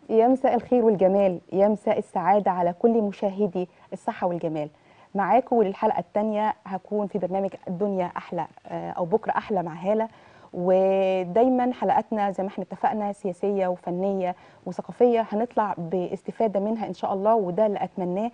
يا مساء الخير والجمال يا مساء السعادة على كل مشاهدي الصحة والجمال معاكم للحلقة الثانية هكون في برنامج الدنيا أحلى آه، أو بكرة أحلى مع هالة ودايما حلقاتنا زي ما احنا اتفقنا سياسية وفنية وثقافية هنطلع باستفادة منها إن شاء الله وده اللي أتمناه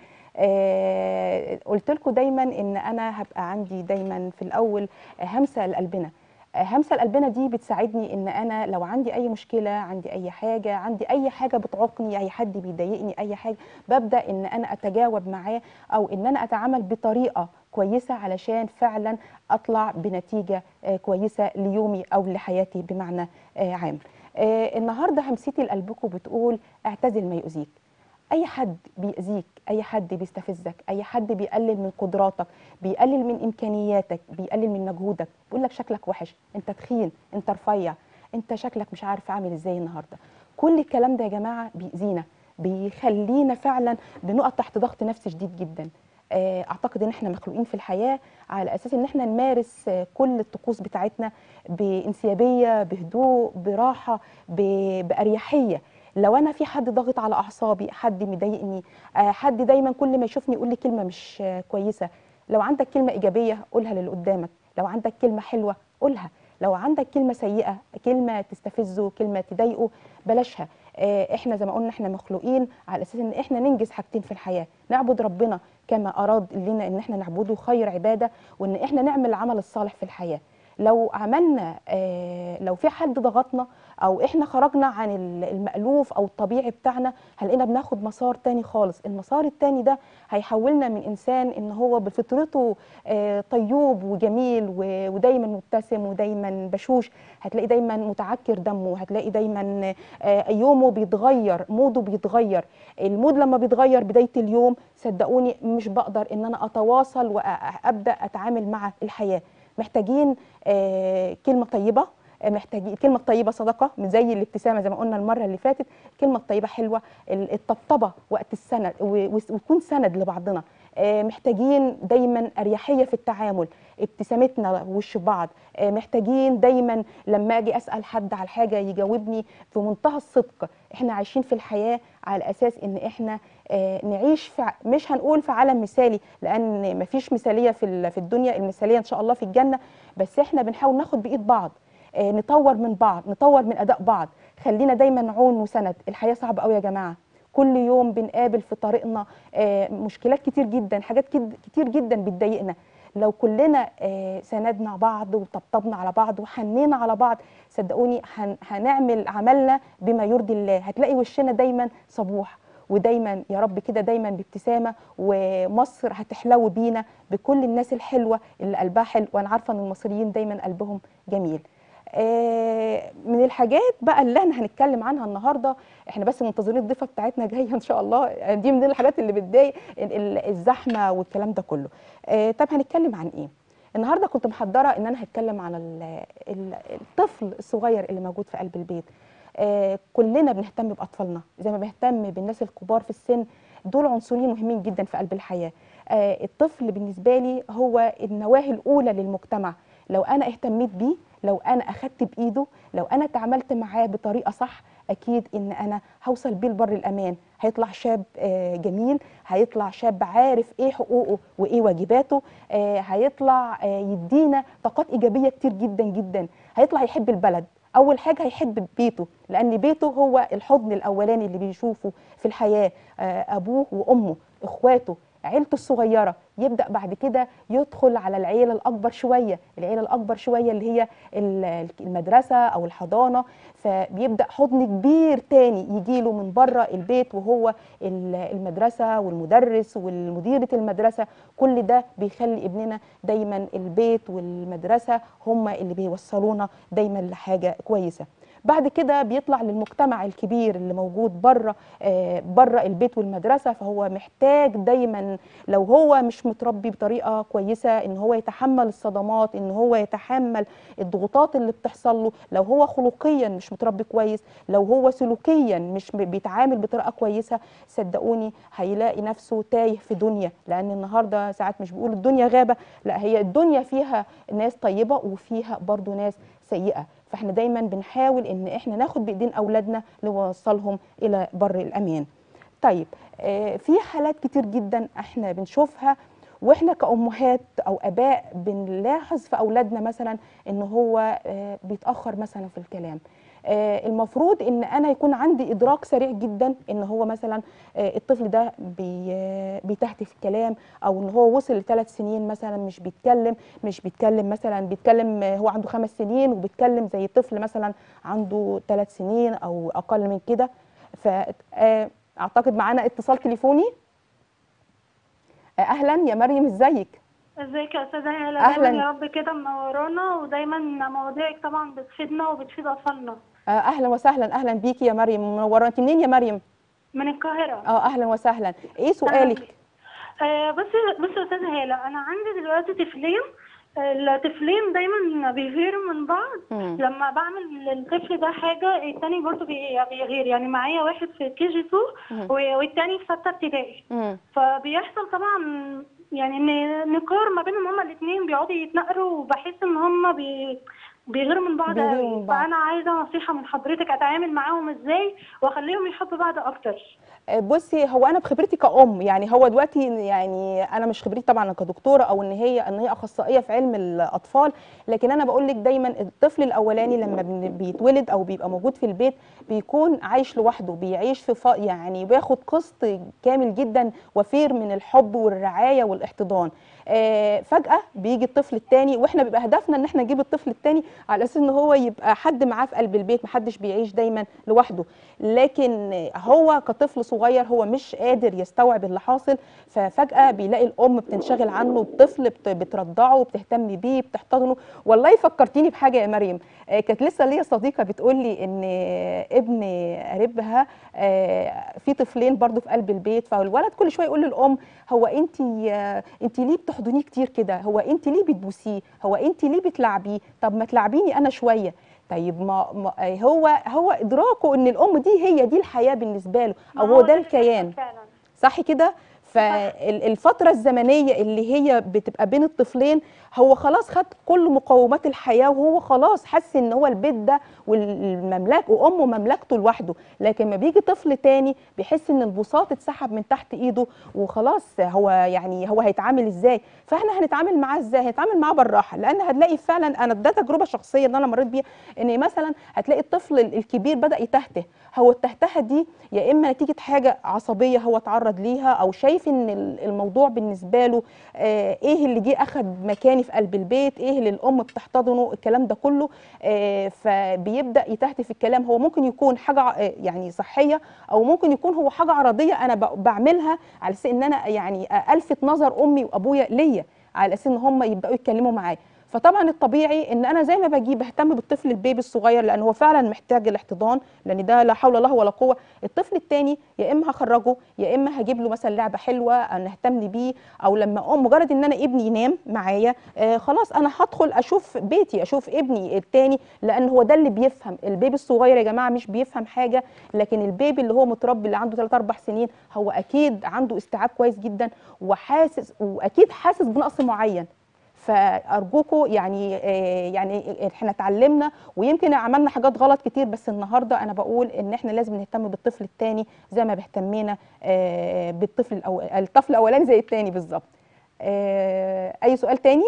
آه، قلت لكم دايما إن أنا هبقى عندي دايما في الأول همسة لقلبنا همسه لقلبنا دي بتساعدني ان انا لو عندي اي مشكله عندي اي حاجه عندي اي حاجه بتعوقني اي حد بيضايقني اي حاجه ببدا ان انا اتجاوب معاه او ان انا اتعامل بطريقه كويسه علشان فعلا اطلع بنتيجه آه، كويسه ليومي او لحياتي بمعنى آه، عام آه، النهارده همستي لقلبكم بتقول اعتزل ما يؤذيك اي حد بيأذيك اي حد بيستفزك اي حد بيقلل من قدراتك بيقلل من امكانياتك بيقلل من مجهودك بيقول لك شكلك وحش انت تخين انت رفيع انت شكلك مش عارف عامل ازاي النهارده كل الكلام ده يا جماعه بيأذينا بيخلينا فعلا بنقف تحت ضغط نفسي شديد جدا آه، اعتقد ان احنا مخلوقين في الحياه على اساس ان احنا نمارس آه، كل الطقوس بتاعتنا بانسيابيه بهدوء براحه ب- باريحيه لو انا في حد ضاغط على اعصابي حد مضايقني آه، حد دايما كل ما يشوفني يقول لي كلمه مش آه، كويسه لو عندك كلمه ايجابيه قولها للي قدامك لو عندك كلمه حلوه قولها لو عندك كلمه سيئه كلمه تستفزه كلمه تضايقه بلاشها آه، احنا زي ما قلنا احنا مخلوقين على اساس ان احنا ننجز حاجتين في الحياه نعبد ربنا كما اراد لنا ان احنا نعبده خير عباده وان احنا نعمل العمل الصالح في الحياه لو عملنا آه، لو في حد ضغطنا او احنا خرجنا عن ال- المألوف او الطبيعي بتاعنا هنلاقينا بناخد مسار تاني خالص المسار التاني ده هيحولنا من انسان ان هو بفطرته آه، طيوب وجميل و- ودايما مبتسم ودايما بشوش هتلاقي دايما متعكر دمه هتلاقي دايما آه، يومه بيتغير موده بيتغير المود لما بيتغير بدايه اليوم صدقوني مش بقدر ان انا اتواصل وابدا اتعامل مع الحياه محتاجين آه، كلمه طيبه آه، محتاجين كلمه طيبه صدقه مش زي الابتسامه زي ما قلنا المره اللي فاتت كلمه طيبه حلوه ال- الطبطبه وقت السند و- و- ويكون سند لبعضنا آه، محتاجين دايما اريحيه في التعامل ابتسامتنا وش بعض آه، محتاجين دايما لما اجي اسال حد على حاجه يجاوبني في منتهى الصدق احنا عايشين في الحياه على اساس ان احنا آه، نعيش في ع- مش هنقول في عالم مثالي لان مفيش مثاليه في ال- في الدنيا المثاليه ان شاء الله في الجنه بس احنا بنحاول ناخد بايد بعض آه، نطور من بعض نطور من اداء بعض خلينا دايما عون وسند الحياه صعبه قوي يا جماعه كل يوم بنقابل في طريقنا آه، مشكلات كتير جدا حاجات كد- كتير جدا بتضايقنا لو كلنا آه، ساندنا بعض وطبطبنا على بعض وحنينا على بعض صدقوني هن- هنعمل عملنا بما يرضي الله هتلاقي وشنا دايما صبوح ودايما يا رب كده دايما بابتسامه ومصر هتحلو بينا بكل الناس الحلوه اللي قلبها حلو وانا عارفه ان المصريين دايما قلبهم جميل آه، من الحاجات بقى اللي احنا هنتكلم عنها النهارده احنا بس منتظرين الضيفه بتاعتنا جايه ان شاء الله يعني دي من الحاجات اللي بتضايق ال- ال- الزحمه والكلام ده كله آه، طب هنتكلم عن ايه النهارده كنت محضره ان انا هتكلم عن ال- ال- الطفل الصغير اللي موجود في قلب البيت آه، كلنا بنهتم باطفالنا زي ما بنهتم بالناس الكبار في السن دول عنصرين مهمين جدا في قلب الحياه آه، الطفل بالنسبه لي هو النواه الاولى للمجتمع لو انا اهتميت بيه لو انا اخدت بايده لو انا تعاملت معاه بطريقه صح اكيد ان انا هوصل بيه لبر الامان هيطلع شاب آه، جميل هيطلع شاب عارف ايه حقوقه وايه واجباته آه، هيطلع آه، يدينا طاقات ايجابيه كتير جدا جدا هيطلع يحب البلد اول حاجه هيحب بيته لان بيته هو الحضن الاولاني اللي بيشوفه في الحياه آه، ابوه وامه اخواته عيلته الصغيره يبدا بعد كده يدخل على العيله الاكبر شويه العيله الاكبر شويه اللي هي ال- المدرسه او الحضانه فبيبدا حضن كبير تاني يجيله من بره البيت وهو ال- المدرسه والمدرس والمديره المدرسه كل ده بيخلي ابننا دايما البيت والمدرسه هم اللي بيوصلونا دايما لحاجه كويسه بعد كده بيطلع للمجتمع الكبير اللي موجود بره آه، بره البيت والمدرسه فهو محتاج دايما لو هو مش متربي بطريقه كويسه ان هو يتحمل الصدمات ان هو يتحمل الضغوطات اللي بتحصل له لو هو خلقيا مش متربي كويس لو هو سلوكيا مش ب- بيتعامل بطريقه كويسه صدقوني هيلاقي نفسه تايه في دنيا لان النهارده ساعات مش بيقول الدنيا غابه لا هي الدنيا فيها ناس طيبه وفيها برضو ناس سيئه فاحنا دايما بنحاول ان احنا ناخد بايدين اولادنا نوصلهم الى بر الامان طيب آه، في حالات كتير جدا احنا بنشوفها واحنا كأمهات او اباء بنلاحظ في اولادنا مثلا ان هو آه، بيتاخر مثلا في الكلام آه، المفروض ان انا يكون عندي ادراك سريع جدا ان هو مثلا آه، الطفل ده بي آه، بيتهته في الكلام او ان هو وصل لثلاث سنين مثلا مش بيتكلم مش بيتكلم مثلا بيتكلم آه، هو عنده خمس سنين وبيتكلم زي طفل مثلا عنده ثلاث سنين او اقل من كده فاعتقد معانا اتصال تليفوني آه، اهلا يا مريم ازيك ازيك يا استاذه هاله أهلاً. دايما يا رب كده منورانا ودايما مواضيعك طبعا بتفيدنا وبتفيد اطفالنا آه، اهلا وسهلا اهلا بيكي يا مريم منوره انت منين يا مريم من القاهره اه اهلا وسهلا ايه سؤالك آه بصي بصي يا استاذه هاله انا عندي دلوقتي طفلين الطفلين دايما بيغيروا من بعض مم. لما بعمل للطفل ده حاجه التاني برضه بي- بيغير يعني معايا واحد في كي جي 2 والتاني في سته ابتدائي مم. فبيحصل طبعا يعني ان نقار ما بينهم هما الاثنين بيقعدوا يتنقروا وبحس ان هما بي بيغيروا من بعض بيغيروا قوي من بعض. فانا عايزه نصيحه من حضرتك اتعامل معاهم ازاي واخليهم يحبوا بعض اكتر آه، بصي هو انا بخبرتي كأم يعني هو دلوقتي يعني انا مش خبرتي طبعا كدكتوره او ان هي ان هي اخصائيه في علم الاطفال لكن انا بقول لك دايما الطفل الاولاني لما بن- بيتولد او بيبقى موجود في البيت بيكون عايش لوحده بيعيش في ف... يعني بياخد قسط كامل جدا وفير من الحب والرعايه والاحتضان آه، فجاه بيجي الطفل الثاني واحنا بيبقى هدفنا ان احنا نجيب الطفل الثاني على اساس ان هو يبقى حد معاه في قلب البيت محدش بيعيش دايما لوحده لكن هو كطفل صغير هو مش قادر يستوعب اللي حاصل ففجاه بيلاقي الام بتنشغل عنه الطفل بت- بترضعه بتهتم بيه بتحتضنه والله فكرتيني بحاجه يا مريم آه، كانت لسه ليا صديقه بتقول لي ان ابن قريبها آه، في طفلين برضو في قلب البيت فالولد كل شويه يقول للام هو انت انت ليه بتحضنيه كتير كده هو انت ليه بتبوسيه هو انت ليه بتلعبيه طب ما تلعبيني انا شويه طيب ما, ما هو هو ادراكه ان الام دي هي دي الحياه بالنسبه له او ما هو ده اللي الكيان بيحصل فعلا صح كده فالفترة الزمنية اللي هي بتبقى بين الطفلين هو خلاص خد كل مقومات الحياة وهو خلاص حس ان هو البيت ده والمملكة وامه مملكته لوحده لكن ما بيجي طفل تاني بيحس ان البساط اتسحب من تحت ايده وخلاص هو يعني هو هيتعامل ازاي فاحنا هنتعامل معاه ازاي هنتعامل معاه بالراحة لان هتلاقي فعلا انا ده تجربة شخصية ان انا مريت بيها ان مثلا هتلاقي الطفل الكبير بدأ يتهته هو التهتهه دي يا اما نتيجه حاجه عصبيه هو اتعرض ليها او شايف ان ال- الموضوع بالنسبه له آه، ايه اللي جه اخد مكاني في قلب البيت ايه اللي الام بتحتضنه الكلام ده كله آه، فبيبدا يتهته في الكلام هو ممكن يكون حاجه ع- آه، يعني صحيه او ممكن يكون هو حاجه عرضيه انا ب- بعملها على اساس ان انا يعني الفت نظر امي وابويا ليا على اساس ان هم يبداوا يتكلموا معايا فطبعا الطبيعي ان انا زي ما باجي بهتم بالطفل البيبي الصغير لان هو فعلا محتاج الاحتضان لان ده لا حول له ولا قوه الطفل الثاني يا اما هخرجه يا اما هجيب له مثلا لعبه حلوه أو نهتم بيه او لما ام مجرد ان انا ابني ينام معايا آه خلاص انا هدخل اشوف بيتي اشوف ابني الثاني لان هو ده اللي بيفهم البيبي الصغير يا جماعه مش بيفهم حاجه لكن البيبي اللي هو متربي اللي عنده 3 4 سنين هو اكيد عنده استيعاب كويس جدا وحاسس واكيد حاسس بنقص معين فارجوكوا يعني آه، يعني احنا اتعلمنا ويمكن عملنا حاجات غلط كتير بس النهارده انا بقول ان احنا لازم نهتم بالطفل الثاني زي ما اهتمينا آه، بالطفل الاول الطفل الاولاني زي الثاني بالظبط آه، اي سؤال تاني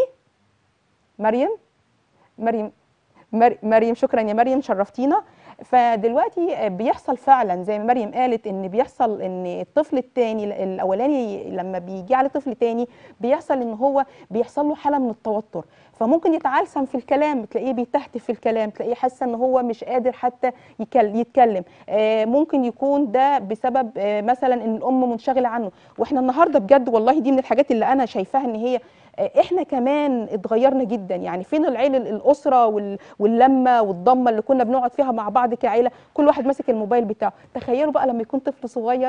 مريم مريم مر- مريم شكرا يا مريم شرفتينا فدلوقتي بيحصل فعلا زي ما مريم قالت ان بيحصل ان الطفل الثاني الاولاني لما بيجي عليه طفل تاني بيحصل ان هو بيحصل له حاله من التوتر فممكن يتعالسم في الكلام تلاقيه بيتهتف في الكلام تلاقيه حاسه ان هو مش قادر حتى يكل- يتكلم آه، ممكن يكون ده بسبب آه، مثلا ان الام منشغله عنه واحنا النهارده بجد والله دي من الحاجات اللي انا شايفاها ان هي آه، احنا كمان اتغيرنا جدا يعني فين العيله الاسره وال- واللمه والضمه اللي كنا بنقعد فيها مع بعض كعيله كل واحد ماسك الموبايل بتاعه تخيلوا بقى لما يكون طفل صغير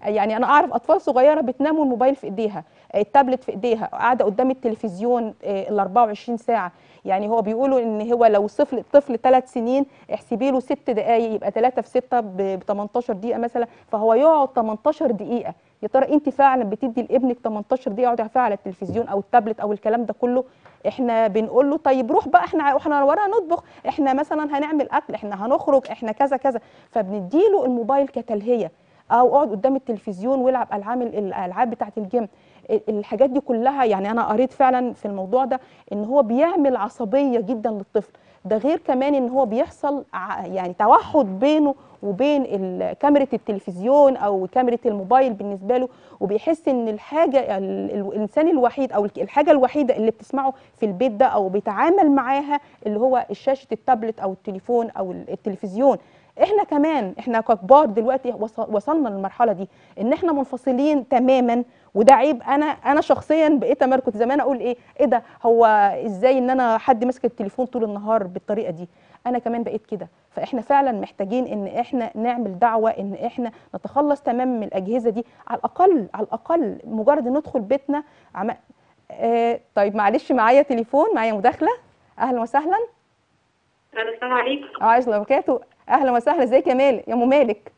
يعني انا اعرف اطفال صغيره بتنام والموبايل في ايديها التابلت في ايديها قاعده قدام التلفزيون آه، ال 24 ساعه يعني هو بيقولوا ان هو لو طفل طفل ثلاث سنين احسبي له ست دقائق يبقى 3 في 6 ب 18 دقيقه مثلا فهو يقعد 18 دقيقه يا ترى انت فعلا بتدي لابنك 18 دقيقه يقعد فيها على التلفزيون او التابلت او الكلام ده كله احنا بنقول له طيب روح بقى احنا احنا ورانا نطبخ احنا مثلا هنعمل اكل احنا هنخرج احنا كذا كذا فبنديله الموبايل كتلهيه او اقعد قدام التلفزيون والعب العاب الالعاب بتاعه الجيم ال- الحاجات دي كلها يعني انا قريت فعلا في الموضوع ده ان هو بيعمل عصبيه جدا للطفل ده غير كمان ان هو بيحصل ع- يعني توحد بينه وبين ال- كاميرا التلفزيون او كاميرا الموبايل بالنسبه له وبيحس ان الحاجه ال- ال- الانسان الوحيد او الك- الحاجه الوحيده اللي بتسمعه في البيت ده او بيتعامل معاها اللي هو شاشه التابلت او التليفون او ال- التلفزيون احنا كمان احنا ككبار دلوقتي وص- وصلنا للمرحله دي ان احنا منفصلين تماما وده عيب انا انا شخصيا بقيت امر كنت زمان اقول ايه ايه ده هو ازاي ان انا حد ماسك التليفون طول النهار بالطريقه دي انا كمان بقيت كده فاحنا فعلا محتاجين ان احنا نعمل دعوه ان احنا نتخلص تماما من الاجهزه دي على الاقل على الاقل مجرد ان ندخل بيتنا عم... آه طيب معلش معايا تليفون معايا مداخله اهلا وسهلا السلام عليكم عايز الله وبركاته اهلا وسهلا ازيك يا مالك يا ام مالك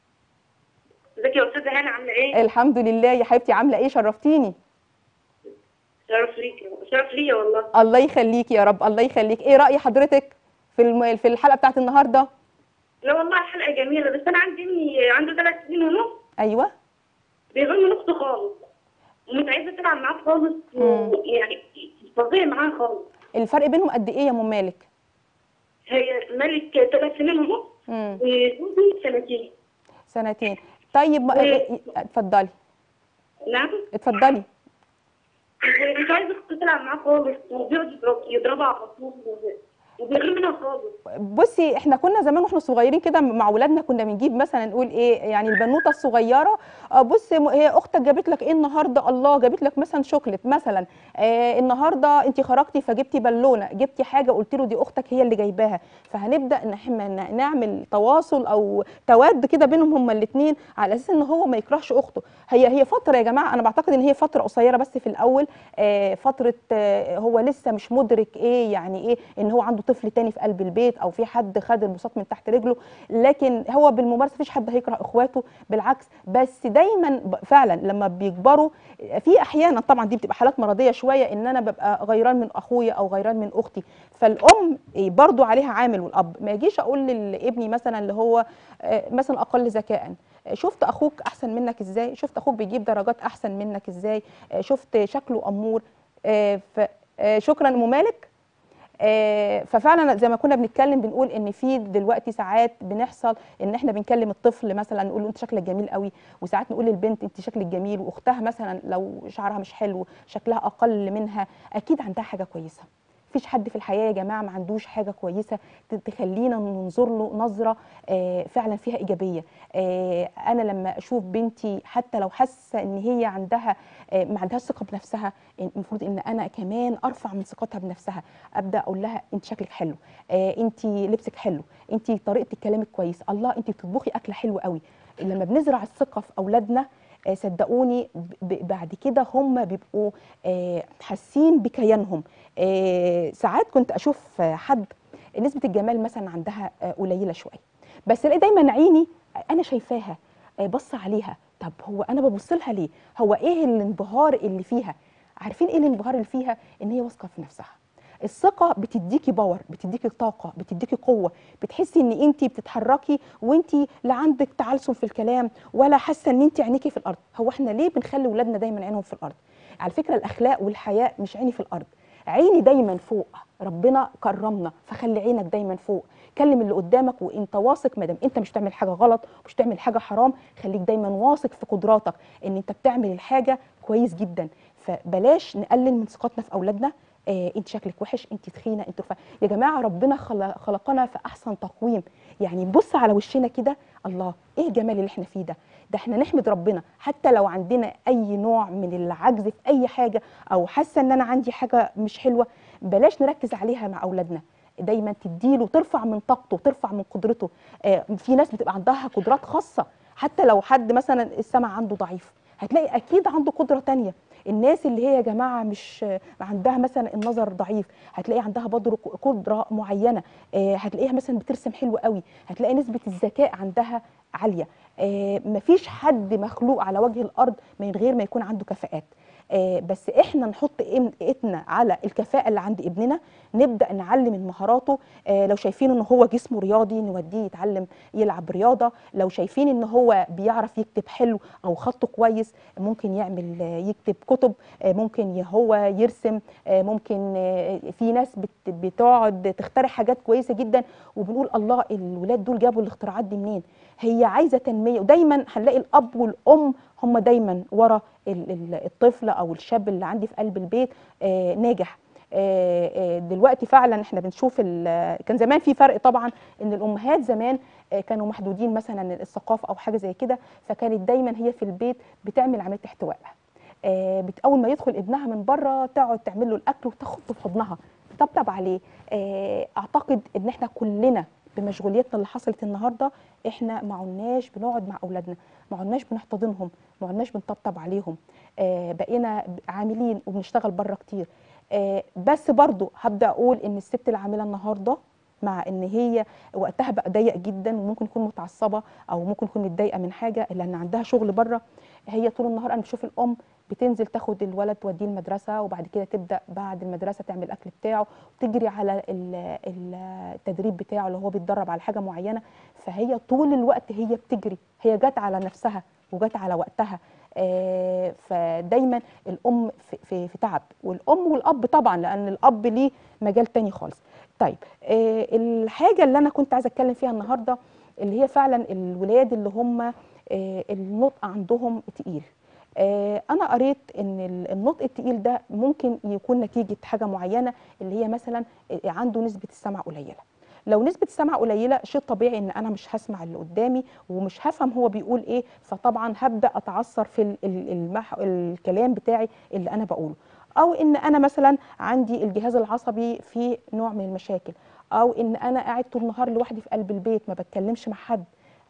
ازيك يا استاذه هاني عامله ايه؟ الحمد لله يا حبيبتي عامله ايه شرفتيني شرف ليكي شرف ليا والله الله يخليكي يا رب الله يخليك ايه راي حضرتك في الم... في الحلقه بتاعت النهارده لا والله الحلقه جميله بس انا عندي ابني عنده ثلاث سنين ونص ايوه بيغير من اخته خالص ومش عايزه تلعب معاه خالص مم. يعني فظيع معاه خالص الفرق بينهم قد ايه يا ام مالك هي ملك ثلاث سنين ونص امم وجوزي سنتين سنتين طيب ما- إيه. اتفضلي نعم اتفضلي مش عايزه اخته تلعب معاه خالص وبيقعد يضرب- يضربها على طول وبيغير منها خالص بصي احنا كنا زمان واحنا صغيرين كده مع اولادنا كنا بنجيب مثلا نقول ايه يعني البنوته الصغيره آه، بص م- هي اختك جابت لك ايه النهارده الله جابت لك مثلا شوكليت مثلا آه النهارده انت خرجتي فجبتي بالونه جبتي حاجه قلت له دي اختك هي اللي جايباها فهنبدا ان احنا ن- نعمل تواصل او تواد كده بينهم هما الاثنين على اساس ان هو ما يكرهش اخته هي هي فتره يا جماعه انا بعتقد ان هي فتره قصيره بس في الاول آه فتره آه هو لسه مش مدرك ايه يعني ايه ان هو عنده طفل تاني في قلب البيت او في حد خد البساط من تحت رجله لكن هو بالممارسه مفيش حد هيكره اخواته بالعكس بس دايما ب- فعلا لما بيكبروا في احيانا طبعا دي بتبقى حالات مرضيه شويه ان انا ببقى غيران من اخويا او غيران من اختي فالام إيه، برضو عليها عامل والاب ما يجيش اقول لابني مثلا اللي هو آه، مثلا اقل ذكاء آه، شفت اخوك احسن منك ازاي شفت اخوك بيجيب درجات احسن منك ازاي آه، شفت شكله امور آه، ف- آه، شكرا ام مالك آه، ففعلا زي ما كنا بنتكلم بنقول ان في دلوقتي ساعات بنحصل ان احنا بنكلم الطفل مثلا نقول له انت شكلك جميل قوي وساعات نقول للبنت انت شكلك جميل واختها مثلا لو شعرها مش حلو شكلها اقل منها اكيد عندها حاجه كويسه مفيش حد في الحياه يا جماعه ما عندوش حاجه كويسه ت- تخلينا ننظر له نظره آه، فعلا فيها ايجابيه آه، انا لما اشوف بنتي حتى لو حاسه ان هي عندها آه، ما عندهاش ثقه بنفسها المفروض ان انا كمان ارفع من ثقتها بنفسها ابدا اقول لها انت شكلك حلو آه، انت لبسك حلو انت طريقه كلامك كويس الله انت بتطبخي اكله حلوه قوي لما بنزرع الثقه في اولادنا آه، صدقوني ب- ب- بعد كده هم بيبقوا آه، حاسين بكيانهم آه، ساعات كنت اشوف آه، حد نسبه الجمال مثلا عندها آه، قليله شويه بس الاقي دايما عيني انا شايفاها آه، بص عليها طب هو انا ببص لها ليه هو ايه الانبهار اللي فيها عارفين ايه الانبهار اللي فيها ان هي واثقه في نفسها الثقه بتديكي باور بتديكي طاقه بتديكي قوه بتحسي ان انت بتتحركي وانت لا عندك تعلسل في الكلام ولا حاسه ان انت عينيكي في الارض هو احنا ليه بنخلي ولادنا دايما عينهم في الارض على فكره الاخلاق والحياء مش عيني في الارض عيني دايما فوق ربنا كرمنا فخلي عينك دايما فوق كلم اللي قدامك وانت واثق ما دام انت مش بتعمل حاجه غلط مش بتعمل حاجه حرام خليك دايما واثق في قدراتك ان انت بتعمل الحاجه كويس جدا فبلاش نقلل من ثقتنا في اولادنا آه انت شكلك وحش انت تخينه انت رفيعه يا جماعه ربنا خل- خلقنا في احسن تقويم يعني نبص على وشنا كده الله ايه الجمال اللي احنا فيه ده ده احنا نحمد ربنا حتى لو عندنا اي نوع من العجز في اي حاجه او حاسه ان انا عندي حاجه مش حلوه بلاش نركز عليها مع اولادنا دايما تديله ترفع من طاقته ترفع من قدرته آه في ناس بتبقى عندها قدرات خاصه حتى لو حد مثلا السمع عنده ضعيف هتلاقي اكيد عنده قدره تانية الناس اللي هي يا جماعه مش عندها مثلا النظر ضعيف هتلاقي عندها برضه قدره معينه آه، هتلاقيها مثلا بترسم حلو قوي هتلاقي نسبه الذكاء عندها عاليه آه، مفيش حد مخلوق على وجه الارض من غير ما يكون عنده كفاءات آه، بس احنا نحط ايدنا على الكفاءه اللي عند ابننا نبدا نعلم من مهاراته آه، لو شايفين ان هو جسمه رياضي نوديه يتعلم يلعب رياضه لو شايفين ان هو بيعرف يكتب حلو او خطه كويس ممكن يعمل آه، يكتب كتب آه، ممكن ي- هو يرسم آه، ممكن آه، في ناس بت- بتقعد تخترع حاجات كويسه جدا وبنقول الله الولاد دول جابوا الاختراعات دي منين هي عايزه تنميه ودايما هنلاقي الاب والام هم دايما ورا ال- ال- الطفل او الشاب اللي عندي في قلب البيت آه، ناجح آه، آه، دلوقتي فعلا احنا بنشوف ال- كان زمان في فرق طبعا ان الامهات زمان آه، كانوا محدودين مثلا الثقافه او حاجه زي كده فكانت دايما هي في البيت بتعمل عمليه احتواء آه، بت- اول ما يدخل ابنها من بره تقعد تعمل له الاكل وتاخده في حضنها تطبطب عليه آه، اعتقد ان احنا كلنا بمشغولياتنا اللي حصلت النهارده احنا ما عدناش بنقعد مع اولادنا ما عدناش بنحتضنهم ما عدناش بنطبطب عليهم آه، بقينا عاملين وبنشتغل بره كتير آه، بس برضو هبدا اقول ان الست العامله النهارده مع ان هي وقتها بقى ضيق جدا وممكن تكون متعصبه او ممكن تكون متضايقه من حاجه لان عندها شغل بره هي طول النهار انا بشوف الام بتنزل تاخد الولد توديه المدرسه وبعد كده تبدا بعد المدرسه تعمل الاكل بتاعه وتجري على ال- ال- التدريب بتاعه اللي هو بيتدرب على حاجه معينه فهي طول الوقت هي بتجري هي جت على نفسها وجت على وقتها آه، فدايما الام في, في, في تعب والام والاب طبعا لان الاب ليه مجال تاني خالص طيب آه، الحاجه اللي انا كنت عايزه اتكلم فيها النهارده اللي هي فعلا الولاد اللي هم آه، النطق عندهم تقيل آه، انا قريت ان ال- النطق التقيل ده ممكن يكون نتيجه حاجه معينه اللي هي مثلا آه، عنده نسبه السمع قليله لو نسبه السمع قليله شيء طبيعي ان انا مش هسمع اللي قدامي ومش هفهم هو بيقول ايه فطبعا هبدا اتعثر في ال- ال- المح... الكلام بتاعي اللي انا بقوله او ان انا مثلا عندي الجهاز العصبي فيه نوع من المشاكل او ان انا قاعد طول النهار لوحدي في قلب البيت ما بتكلمش مع حد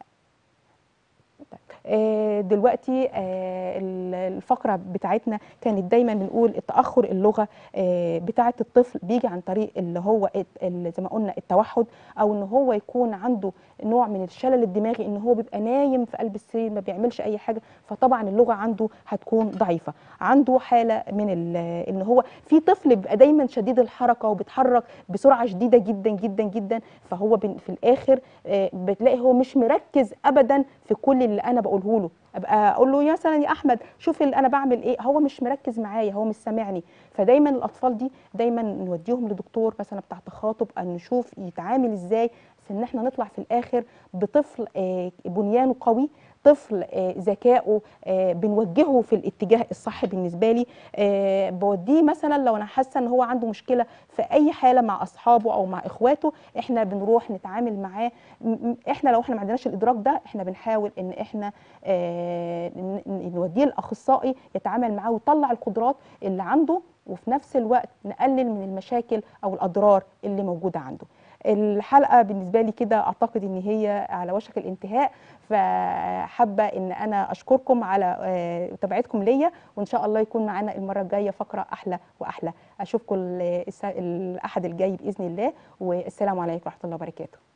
آه، دلوقتي آه، ال- الفقرة بتاعتنا كانت دايما بنقول التأخر اللغة آه، بتاعة الطفل بيجي عن طريق اللي هو الت- اللي زي ما قلنا التوحد أو إن هو يكون عنده نوع من الشلل الدماغي إن هو بيبقى نايم في قلب السرير ما بيعملش أي حاجة فطبعا اللغة عنده هتكون ضعيفة عنده حالة من ال- إن هو في طفل بيبقى دايما شديد الحركة وبيتحرك بسرعة شديدة جدا جدا جدا فهو بن- في الآخر آه، بتلاقي هو مش مركز ابدا في كل اللي انا بقوله له ابقى اقول له يا مثلا يا احمد شوف اللي انا بعمل ايه هو مش مركز معايا هو مش سامعني فدايما الاطفال دي دايما نوديهم لدكتور مثلا بتاع تخاطب ان نشوف يتعامل ازاي بس ان احنا نطلع في الاخر بطفل آه، بنيانه قوي طفل آه، ذكائه آه، بنوجهه في الاتجاه الصح بالنسبه لي آه، بوديه مثلا لو انا حاسه ان هو عنده مشكله في اي حاله مع اصحابه او مع اخواته احنا بنروح نتعامل معاه م- م- احنا لو احنا ما عندناش الادراك ده احنا بنحاول ان احنا آه، ن- ن- نوديه الاخصائي يتعامل معاه ويطلع القدرات اللي عنده وفي نفس الوقت نقلل من المشاكل او الاضرار اللي موجوده عنده الحلقه بالنسبه لي كده اعتقد ان هي على وشك الانتهاء فحابه ان انا اشكركم على آه، متابعتكم ليا وان شاء الله يكون معانا المره الجايه فقره احلى واحلى اشوفكم ال- الس- الاحد الجاي باذن الله والسلام عليكم ورحمه الله وبركاته